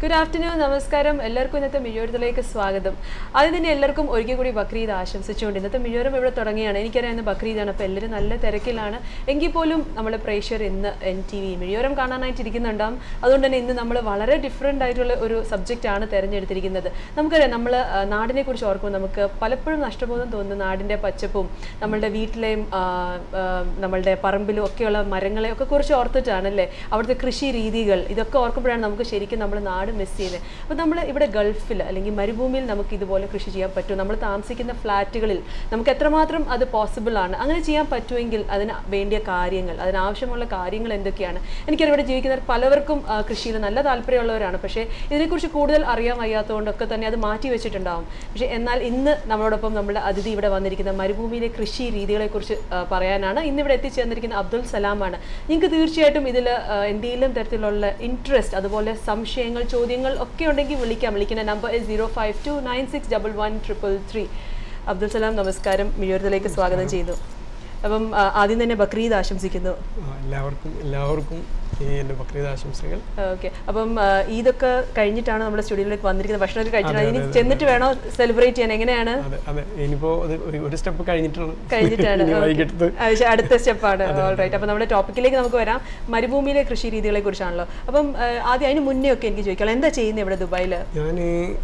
Good afternoon നമസ്കാരം എല്ലാവർക്കും ഇന്നത്തെ മിഴോരത്തിലേക്ക് സ്വാഗതം ആദ്യം തന്നെ എല്ലാവർക്കും ഒരിക്കൽ കൂടി ബക്രീദ് ആശംസിച്ചുകൊണ്ട് ഇന്നത്തെ മിഴോരം ഇവിടെ തുടങ്ങിയാണ് എനിക്കറിയാം ഇന്ന് ബക്രീദാണ് അപ്പോൾ എല്ലാവരും നല്ല തിരക്കിലാണ് എങ്കിൽ പോലും നമ്മളെ പ്രേക്ഷകർ ഇന്ന് എൻ ടി വി മിഴോരം കാണാനായിട്ട് ഇരിക്കുന്നുണ്ടാവും അതുകൊണ്ട് തന്നെ ഇന്ന് നമ്മൾ വളരെ ഡിഫറെൻ്റ് ആയിട്ടുള്ള ഒരു സബ്ജക്റ്റ് ആണ് തിരഞ്ഞെടുത്തിരിക്കുന്നത് നമുക്കറിയാം നമ്മൾ നാടിനെ കുറിച്ച് ഓർക്കുമ്പോൾ നമുക്ക് പലപ്പോഴും നഷ്ടബോധം തോന്നുന്ന നാടിൻ്റെ പച്ചപ്പും നമ്മളുടെ വീട്ടിലെയും ആ, ആ, നമ്മളുടെ പറമ്പിലും ഒക്കെയുള്ള മരങ്ങളെ ഒക്കെ കുറിച്ച് ഓർത്തിട്ടാണ് അല്ലേ അവിടുത്തെ കൃഷി രീതികൾ ഇതൊക്കെ ഓർക്കുമ്പോഴാണ് നമുക്ക് ശരിക്കും നമ്മുടെ നാട് മിസ് ചെയ്യുന്നത് അപ്പോൾ നമ്മൾ ഇവിടെ ഗൾഫിൽ അല്ലെങ്കിൽ മരുഭൂമിയിൽ നമുക്ക് ഇതുപോലെ കൃഷി ചെയ്യാൻ പറ്റും നമ്മൾ താമസിക്കുന്ന ഫ്ലാറ്റുകളിൽ നമുക്ക് എത്രമാത്രം അത് പോസിബിൾ ആണ് അങ്ങനെ ചെയ്യാൻ പറ്റുമെങ്കിൽ അതിന് വേണ്ടിയ കാര്യങ്ങൾ അതിനാവശ്യമുള്ള കാര്യങ്ങൾ എന്തൊക്കെയാണ് എനിക്കറിയാം ഇവിടെ ജീവിക്കുന്ന പലവർക്കും ആ, കൃഷിയിൽ നല്ല താല്പര്യമുള്ളവരാണ് പക്ഷേ ഇതിനെക്കുറിച്ച് കൂടുതൽ അറിയാൻ വയ്യാത്തതുകൊണ്ടൊക്കെ തന്നെ അത് മാറ്റി വെച്ചിട്ടുണ്ടാവും പക്ഷേ എന്നാൽ ഇന്ന് നമ്മളോടൊപ്പം നമ്മുടെ അതിഥി ഇവിടെ വന്നിരിക്കുന്ന മരുഭൂമിയിലെ കൃഷി രീതികളെക്കുറിച്ച് ആ, പറയാനാണ് ഇന്ന് ഇവിടെ എത്തിച്ചേർന്നിരിക്കുന്ന അബ്ദുൽ സലാമാണ് നിങ്ങൾക്ക് തീർച്ചയായിട്ടും ഇതിൽ എന്തെങ്കിലും തരത്തിലുള്ള ഇൻട്രസ്റ്റ് അതുപോലെ സംശയങ്ങൾ ചോദ്യങ്ങൾ ഒക്കെ ഉണ്ടെങ്കിൽ വിളിക്കാം വിളിക്കുന്ന number zero five two nine six double one triple three Abdul Salam നമസ്കാരം മിഴൂരത്തിലേക്ക് സ്വാഗതം ചെയ്യുന്നു അപ്പം ആ, ആദ്യം തന്നെ ബക്രീദ് ആശംസിക്കുന്നു ആ, എല്ലാവർക്കും എല്ലാവർക്കും ഈ എൻ്റെ ബക്രീദ് ആശംസകൾ ഓക്കെ അപ്പം ആ, ഈദൊക്കെ കഴിഞ്ഞിട്ടാണ് നമ്മുടെ സ്റ്റുഡിയോയിലേക്ക് വന്നിരിക്കുന്നത് ഭക്ഷണമൊക്കെ കഴിച്ചിട്ടാണ് അതെ, ഇനി അതെ, ചെന്നിട്ട് വേണോ സെലിബ്രേറ്റ് ചെയ്യാൻ എങ്ങനെയാണ് അതെ അതെ ഇനിയിപ്പോൾ അത് ഒരു ഒരു സ്റ്റെപ്പ് കഴിഞ്ഞിട്ടാണ് കഴിഞ്ഞിട്ടാണ് ഇനി Okay. വൈകിട്ടത്ത് ആ, ശ- അടുത്ത സ്റ്റെപ്പാണ് ഓൾ റൈറ്റ് അപ്പം നമ്മുടെ ടോപ്പിക്കിലേക്ക് നമുക്ക് വരാം മരുഭൂമിയിലെ കൃഷി രീതികളെ കുറിച്ചാണല്ലോ അപ്പം ആ, ആദ്യം അതിന് മുന്നേ ഒക്കെ എനിക്ക് ചോദിക്കാം എന്താ ചെയ്യുന്നത് ഇവിടെ ദുബായിൽ ഞാൻ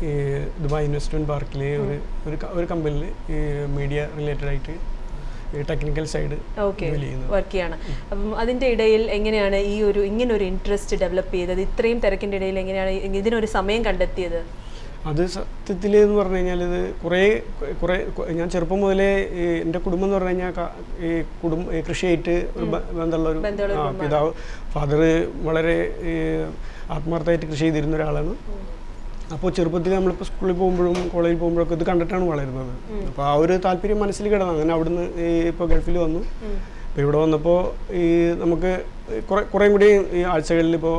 ദുബായ് ഇൻവെസ്റ്റ്മെൻറ്റ് പാർക്കിൽ ഒരു ഒരു ക- ഒരു കമ്പനിയിൽ മീഡിയ റിലേറ്റഡ് ആയിട്ട് ടെക്നിക്കൽ സൈഡ് ഓക്കെ ജോലി ചെയ്യുന്നത് വർക്ക് ചെയ്യാണ് അപ്പം അതിൻ്റെ ഇടയിൽ എങ്ങനെയാണ് ഈ ഒരു ഇങ്ങനെ ഒരു ഇൻട്രസ്റ്റ് ഡെവലപ്പ് ചെയ്തത് ഇത്രയും തിരക്കിൻ്റെ ഇടയിൽ എങ്ങനെയാണ് ഈ- ഇതിനൊരു സമയം കണ്ടെത്തിയത് അത് സത്യത്തിൽ എന്ന് പറഞ്ഞു കഴിഞ്ഞാൽ ഇത് കുറേ കുറേ ഞാൻ ചെറുപ്പം മുതലേ ഈ എൻ്റെ കുടുംബം എന്ന് പറഞ്ഞു കഴിഞ്ഞാൽ ക- ഈ കുടുംബ ഈ കൃഷിയായിട്ട് ഒരു ബ- ബന്ധമുള്ള ഒരു ബന്ധമുള്ള ആ, പിതാവ് ഫാദർ വളരെ ഈ, ആത്മാർത്ഥമായിട്ട് കൃഷി ചെയ്തിരുന്ന ഒരാളാണ് അപ്പോൾ ചെറുപ്പത്തിൽ നമ്മളിപ്പോൾ സ്കൂളിൽ പോകുമ്പോഴും കോളേജിൽ പോകുമ്പോഴൊക്കെ ഇത് കണ്ടിട്ടാണ് വളരുന്നത് അപ്പോൾ ആ ഒരു താല്പര്യം മനസ്സിൽ കിടന്നു അങ്ങനെ അവിടുന്ന് ഈ ഇപ്പോൾ ഗൾഫിൽ വന്നു അപ്പോൾ ഇവിടെ വന്നപ്പോൾ ഈ നമുക്ക് കുറേ കുറേ കൂടി ഈ ആഴ്ചകളിൽ ഇപ്പോൾ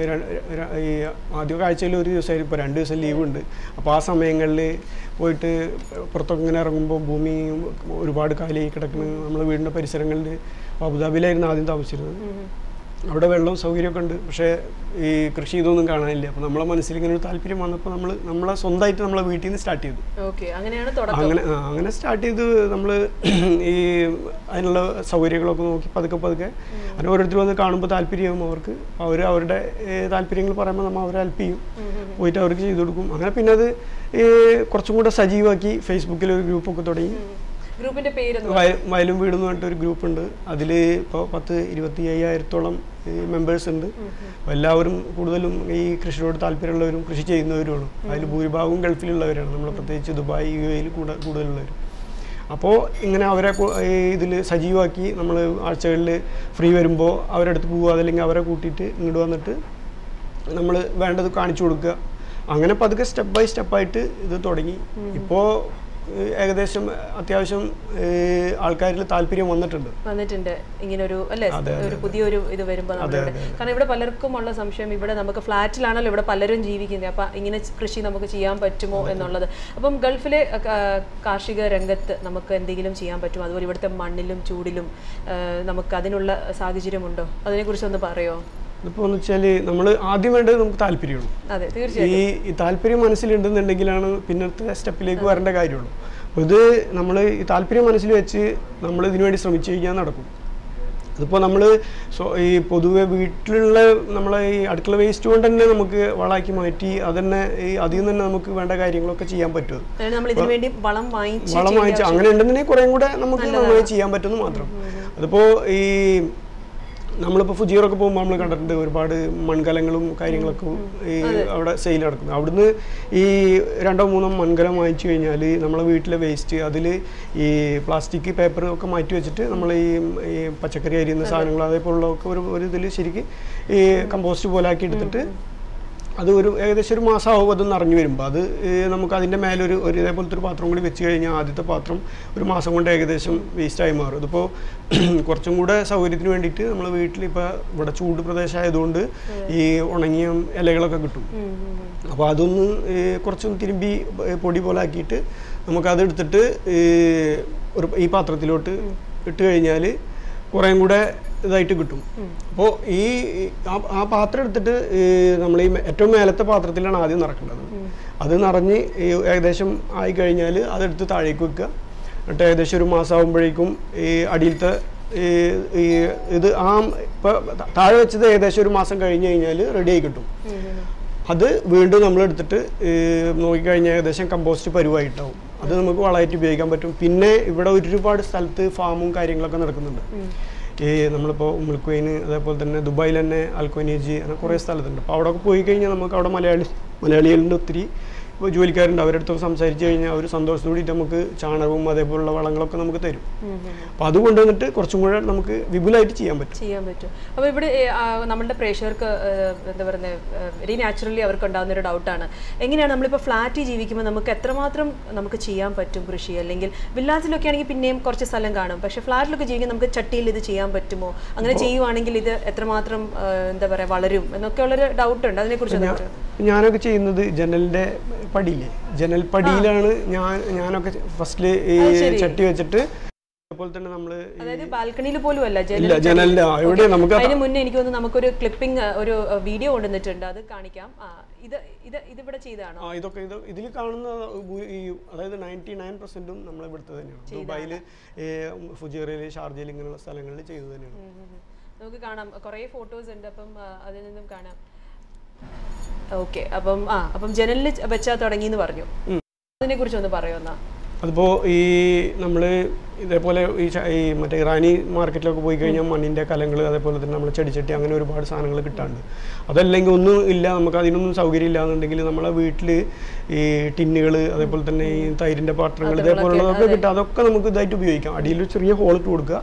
ഈ ആദ്യമൊക്കെ ആഴ്ചയിൽ ഒരു ദിവസമായിരുന്നു ഇപ്പോൾ രണ്ട് ദിവസം ലീവ് ഉണ്ട് അപ്പോൾ ആ സമയങ്ങളിൽ പോയിട്ട് പുറത്തൊക്കെ ഇങ്ങനെ ഇറങ്ങുമ്പോൾ ഭൂമി ഒരുപാട് കാലിയായി കിടക്കുന്നു നമ്മൾ വീടിൻ്റെ പരിസരങ്ങളിൽ അബുദാബിയിലായിരുന്നു ആദ്യം താമസിച്ചിരുന്നത് അവിടെ വെള്ളവും സൗകര്യമൊക്കെ ഉണ്ട് പക്ഷേ ഈ കൃഷി ഇതൊന്നും കാണാനില്ല അപ്പോൾ നമ്മളെ മനസ്സിൽ ഇങ്ങനെ ഒരു താല്പര്യം വന്നപ്പോൾ നമ്മൾ നമ്മളെ സ്വന്തമായിട്ട് നമ്മളെ വീട്ടിൽ നിന്ന് സ്റ്റാർട്ട് ചെയ്തു ഓക്കെ അങ്ങനെയാണ് തുടക്കം അങ്ങനെ ആ, അങ്ങനെ സ്റ്റാർട്ട് ചെയ്ത് നമ്മൾ ഈ അതിനുള്ള സൗകര്യങ്ങളൊക്കെ നോക്കി പതുക്കെ പതുക്കെ അങ്ങനെ ഓരോരുത്തർ വന്ന് കാണുമ്പോൾ താല്പര്യമാകും അവർക്ക് അവർ അവരുടെ ഏ, താല്പര്യങ്ങൾ പറയുമ്പോൾ നമ്മൾ അവരെ ഹെൽപ്പ് ചെയ്യും പോയിട്ട് അവർക്ക് ചെയ്തു കൊടുക്കും അങ്ങനെ പിന്നെ അത് ഈ കുറച്ചും കൂടെ സജീവമാക്കി ഫേസ്ബുക്കിൽ ഒരു ഗ്രൂപ്പൊക്കെ തുടങ്ങി ഗ്രൂപ്പിന്റെ പേരൊന്നും വയ- വയലും വീടും എന്ന് പറഞ്ഞിട്ട് ഒരു ഗ്രൂപ്പ് ഉണ്ട് അതിൽ ഇപ്പോൾ പത്ത് ഇരുപത്തി അയ്യായിരത്തോളം മെമ്പേഴ്സ് ഉണ്ട് അപ്പോൾ എല്ലാവരും കൂടുതലും ഈ കൃഷിയോട് താല്പര്യമുള്ളവരും കൃഷി ചെയ്യുന്നവരുമാണ് അതിൽ ഭൂരിഭാഗവും ഗൾഫിലുള്ളവരാണ് നമ്മൾ പ്രത്യേകിച്ച് ദുബായ് യു എയിൽ കൂടെ കൂടുതലുള്ളവർ അപ്പോൾ ഇങ്ങനെ അവരെ ഇതിൽ സജീവമാക്കി നമ്മൾ ആഴ്ചകളിൽ ഫ്രീ വരുമ്പോൾ അവരുടെ അടുത്ത് പോവുക അതല്ലെങ്കിൽ അവരെ കൂട്ടിയിട്ട് ഇങ്ങോട്ട് വന്നിട്ട് നമ്മൾ വേണ്ടത് കാണിച്ചു കൊടുക്കുക അങ്ങനെ പതുക്കെ സ്റ്റെപ്പ് ബൈ സ്റ്റെപ്പായിട്ട് ഇത് തുടങ്ങി ഇപ്പോൾ ഏകദേശം അത്യാവശ്യം ഏഹ്, ആൾക്കാരിൽ താല്പര്യം വന്നിട്ടുണ്ട് വന്നിട്ടുണ്ട് ഇങ്ങനെ ഒരു അല്ലേ അതെ, അതെ, ഒരു പുതിയൊരു ഇത് വരുമ്പോൾ നമ്മുടെ ഇവിടെ കാരണം ഇവിടെ പലർക്കും ഉള്ള സംശയം ഇവിടെ നമുക്ക് ഫ്ലാറ്റിലാണല്ലോ ഇവിടെ പലരും ജീവിക്കുന്നത് അപ്പൊ ഇങ്ങനെ കൃഷി നമുക്ക് ചെയ്യാൻ പറ്റുമോ എന്നുള്ളത് അപ്പം ഗൾഫിലെ അഹ്, കാ- കാർഷിക രംഗത്ത് നമുക്ക് എന്തെങ്കിലും ചെയ്യാൻ പറ്റുമോ അതുപോലെ ഇവിടുത്തെ മണ്ണിലും ചൂടിലും ആഹ്, നമുക്ക് അതിനുള്ള സാഹചര്യമുണ്ടോ അതിനെക്കുറിച്ച് ഒന്ന് പറയോ ഇതിപ്പോൾ എന്ന് വെച്ചാൽ നമ്മൾ ആദ്യം വേണ്ടത് നമുക്ക് താല്പര്യമുള്ളൂ അതെ തീർച്ചയായും ഈ ഈ താല്പര്യം മനസ്സിലുണ്ടെന്നുണ്ടെങ്കിലാണ് പിന്നത്തെ സ്റ്റെപ്പിലേക്ക് വരേണ്ട കാര്യമുള്ളൂ അപ്പോൾ ഇത് നമ്മൾ ഈ താല്പര്യം മനസ്സിൽ വെച്ച് നമ്മൾ ഇതിനു വേണ്ടി ശ്രമിച്ചു കഴിഞ്ഞാൽ നടക്കും അതിപ്പോൾ നമ്മൾ ഈ പൊതുവെ വീട്ടിലുള്ള നമ്മളെ ഈ അടുക്കള വേസ്റ്റ് കൊണ്ട് തന്നെ നമുക്ക് വളമാക്കി മാറ്റി അതന്നെ ഈ അതിൽ നിന്ന് തന്നെ നമുക്ക് വേണ്ട കാര്യങ്ങളൊക്കെ ചെയ്യാൻ പറ്റും അതായത് നമ്മൾ ഇതിനു വേണ്ടി വളം വാങ്ങിച്ച് വളം വാങ്ങിച്ച് അങ്ങനെ ഉണ്ടെന്നുണ്ടെങ്കിൽ കുറേ കൂടെ നമുക്ക് നന്നായി ചെയ്യാൻ പറ്റുമെന്ന് മാത്രം അതിപ്പോൾ ഈ നമ്മളിപ്പോൾ ഫുജീറൊക്കെ പോകുമ്പോൾ നമ്മൾ കണ്ടിട്ടുണ്ട് ഒരുപാട് മൺകലങ്ങളും കാര്യങ്ങളൊക്കെ ഈ അവിടെ സെയിൽ നടക്കുന്നത് അവിടുന്ന് ഈ രണ്ടോ മൂന്നോ മൺകലം വാങ്ങിച്ചു കഴിഞ്ഞാൽ നമ്മളെ വീട്ടിലെ വേസ്റ്റ് അതിൽ ഈ പ്ലാസ്റ്റിക് പേപ്പർ ഒക്കെ മാറ്റി വെച്ചിട്ട് നമ്മൾ ഈ ഈ പച്ചക്കറി അരിയുന്ന സാധനങ്ങൾ അതേപോലുള്ളതൊക്കെ ഒരു ഒരു ഇതിൽ ശരിക്കും ഈ കമ്പോസ്റ്റ് പോലെ ആക്കി എടുത്തിട്ട് അത് ഒരു ഏകദേശം ഒരു മാസമാവും അത് നിറഞ്ഞു വരുമ്പോൾ അത് ഏ, നമുക്ക് അതിൻ്റെ മേലെ ഒരു ഒരു ഇതേപോലത്തെ ഒരു പാത്രം കൂടി വെച്ച് കഴിഞ്ഞാൽ ആദ്യത്തെ പാത്രം ഒരു മാസം കൊണ്ട് ഏകദേശം വേസ്റ്റായി മാറും ഇതിപ്പോൾ കുറച്ചും കൂടെ സൗകര്യത്തിന് വേണ്ടിയിട്ട് നമ്മൾ വീട്ടിൽ ഇപ്പോൾ ഇവിടെ ചൂട് പ്രദേശമായതുകൊണ്ട് ഈ ഉണങ്ങിയ ഇലകളൊക്കെ കിട്ടും അപ്പോൾ അതൊന്ന് ഏ, കുറച്ചൊന്ന് തിരുമ്പി ഏ, പൊടി പോലെ ആക്കിയിട്ട് നമുക്കത് എടുത്തിട്ട് ഈ ഒരു ഈ പാത്രത്തിലോട്ട് ഇട്ട് കഴിഞ്ഞാൽ കുറേം കൂടെ ഇതായിട്ട് കിട്ടും അപ്പോൾ ഈ ആ- ആ പാത്രം എടുത്തിട്ട് ഈ നമ്മൾ ഈ ഏറ്റവും മേലത്തെ പാത്രത്തിലാണ് ആദ്യം നിറക്കേണ്ടത് അത് നിറഞ്ഞ് ഈ ഏകദേശം ആയി കഴിഞ്ഞാൽ അതെടുത്ത് താഴേക്ക് വെക്കുക എന്നിട്ട് ഏകദേശം ഒരു മാസം ആകുമ്പോഴേക്കും ഈ അടിയിലത്തെ ഈ ഈ ഇത് ആ ഇപ്പം താഴെ വെച്ചത് ഏകദേശം ഒരു മാസം കഴിഞ്ഞ് കഴിഞ്ഞാൽ റെഡി ആയി കിട്ടും അത് വീണ്ടും നമ്മൾ എടുത്തിട്ട് നോക്കിക്കഴിഞ്ഞാൽ ഏകദേശം കമ്പോസ്റ്റ് പരുവായിട്ടാവും അത് നമുക്ക് വളമായിട്ട് ഉപയോഗിക്കാൻ പറ്റും പിന്നെ ഇവിടെ ഒരുപാട് സ്ഥലത്ത് ഫാമും കാര്യങ്ങളൊക്കെ നടക്കുന്നുണ്ട് ഈ നമ്മളിപ്പോൾ ഉമ്മൽക്കുവൈന് അതേപോലെ തന്നെ ദുബായിൽ തന്നെ അൽക്കോനേജി അങ്ങനെ കുറേ സ്ഥലത്തുണ്ട് അപ്പോൾ അവിടെ പോയി കഴിഞ്ഞാൽ നമുക്ക് അവിടെ മലയാളി മലയാളികളുടെ ഒത്തിരി ഇപ്പോൾ ജോലിക്കാരുണ്ട് അവരുടെ അടുത്ത് സംസാരിച്ച് കഴിഞ്ഞാൽ അവർ സന്തോഷത്തോടെ നമുക്ക് ചാണകവും അതേപോലുള്ള വളങ്ങളൊക്കെ നമുക്ക് തരും അപ്പോൾ അത് കൊണ്ടുവന്നിട്ട് കുറച്ചും കൂടെ നമുക്ക് വിപുലമായിട്ട് ചെയ്യാൻ പറ്റും ചെയ്യാൻ പറ്റും അപ്പോൾ ഇവിടെ ഏ, ആ, നമ്മളുടെ പ്രേക്ഷകർക്ക് ഏ, എന്താ പറയുന്നത് വെരി നാച്ചുറലി അവർക്ക് ഉണ്ടാകുന്ന ഒരു ഡൗട്ടാണ് എങ്ങനെയാണ് നമ്മളിപ്പോൾ ഫ്ലാറ്റിൽ ജീവിക്കുമ്പോൾ നമുക്ക് എത്രമാത്രം നമുക്ക് ചെയ്യാൻ പറ്റും കൃഷി അല്ലെങ്കിൽ വില്ലാസിലൊക്കെ ആണെങ്കിൽ പിന്നെയും കുറച്ച് സ്ഥലം കാണും പക്ഷേ ഫ്ലാറ്റിലൊക്കെ ജീവിക്കാൻ നമുക്ക് ചട്ടിയിൽ ഇത് ചെയ്യാൻ പറ്റുമോ അങ്ങനെ ചെയ്യുവാണെങ്കിൽ ഇത് എത്രമാത്രം ഏ, എന്താ പറയുക വളരും എന്നൊക്കെ ഉള്ളൊരു ഡൗട്ട് ഉണ്ട് അതിനെക്കുറിച്ച് എന്താ പറയുക ഞാനൊക്കെ ചെയ്യുന്നത് ജനലിന്റെ പടിയില്ലേ ജനൽ പടിയിലാണ് ഞാൻ ഞാനൊക്കെ ഫസ്റ്റിൽ ഈ ചട്ടി വെച്ചിട്ട് അതുപോലെ തന്നെ നമ്മള് ഈ- അതായത് ബാൽക്കണിയിൽ പോലും അല്ല ഇല്ല ജനലിന്റെ ആ, ഇവിടെ നമുക്ക് അതിന് മുന്നേ എനിക്ക് തോന്നുന്നു നമുക്കൊരു ക്ലിപ്പിംഗ് ഒരു വീഡിയോ കൊണ്ടുവന്നിട്ടുണ്ട് അത് കാണിക്കാം ആ ഇത് ഇത് ഇതിവിടെ ചെയ്തതാണോ ആ ഇതൊക്കെ ഇത് ഇതിൽ കാണുന്ന ഭൂ- ഈ അതായത് നയൻറ്റി നയൻ പെർസെന്റും നമ്മൾ ഇവിടുത്തെ തന്നെയാണ് ദുബായിൽ ഫുജേറിയയിൽ ഷാർജയിൽ ഇങ്ങനെയുള്ള സ്ഥലങ്ങളിൽ ചെയ്തു തന്നെയാണ് ഉം ഉം ഉം. നമുക്ക് കാണാം കുറേ ഫോട്ടോസ് ഉണ്ട് അപ്പം ആ, അതിൽ നിന്നും കാണാം ഓക്കെ അപ്പം ആ അപ്പം ജനലിൽ വെച്ചാൽ തുടങ്ങി എന്ന് പറഞ്ഞു അതിനെ കുറിച്ച് ഒന്ന് പറയുമെന്നാ അതിപ്പോൾ ഈ നമ്മൾ ഇതേപോലെ ഈ ച- ഈ മറ്റേ ഇറാനി മാർക്കറ്റിലൊക്കെ പോയി കഴിഞ്ഞാൽ മണ്ണിൻ്റെ കലങ്ങൾ അതേപോലെ തന്നെ നമ്മൾ ചെടിച്ചട്ടി അങ്ങനെ ഒരുപാട് സാധനങ്ങൾ കിട്ടാണ്ട് അതല്ലെങ്കിൽ ഒന്നും ഇല്ല നമുക്ക് അതിനൊന്നും സൗകര്യം ഇല്ല എന്നുണ്ടെങ്കിൽ നമ്മളെ വീട്ടിൽ ഈ ടിന്നുകൾ അതേപോലെ തന്നെ ഈ തൈരിൻ്റെ പാത്രങ്ങൾ ഇതേപോലുള്ളതൊക്കെ കിട്ടും അതൊക്കെ നമുക്ക് ഇതായിട്ട് ഉപയോഗിക്കാം അടിയിൽ ഒരു ചെറിയ ഹോൾ ഇട്ട് കൊടുക്കുക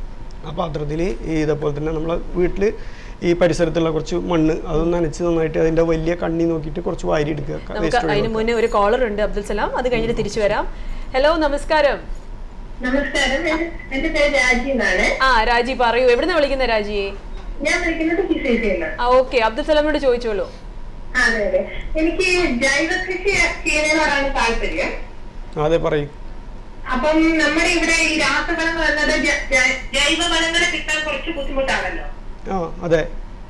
ആ പാത്രത്തിൽ ഈ ഇതേപോലെ തന്നെ നമ്മളെ വീട്ടിൽ ഈ പരിസരത്തുള്ള കുറച്ച് മണ്ണ് അതൊന്ന് നനച്ച് നന്നായിട്ട് അതിൻ്റെ വലിയ കണ്ണി നോക്കിയിട്ട് കുറച്ച് വാരി എടുക്കുക നമുക്ക് അതിന് മുന്നേ ഒരു കോളർ ഉണ്ട് അബ്ദുൽ സലാം അത് കഴിഞ്ഞിട്ട് തിരിച്ചു വരാം ഹലോ നമസ്കാരം നമസ്കാരം എന്റെ- എന്റെ പേര് രാജി എന്നാണ് ആ രാജി പറയൂ എവിടുന്ന വിളിക്കുന്ന രാജിയെ ഞാൻ വിളിക്കുന്നത് കിസേസിന്ന് ആ ഓക്കെ അബ്ദുൽ സലാമിനോട് ചോദിച്ചോളൂ അതെ അതെ എനിക്ക് ജൈവ കൃഷി ചെയ്യുന്നതിനോടാണ് താല്പര്യം അതെ പറയും അപ്പം നമ്മുടെ ഇവിടെ ഈ രാസവളങ്ങൾ എന്നത് ജ- ജ- ജൈവ വളങ്ങൾ കിട്ടാൻ കുറച്ച് ബുദ്ധിമുട്ടാണല്ലോ ആ അതെ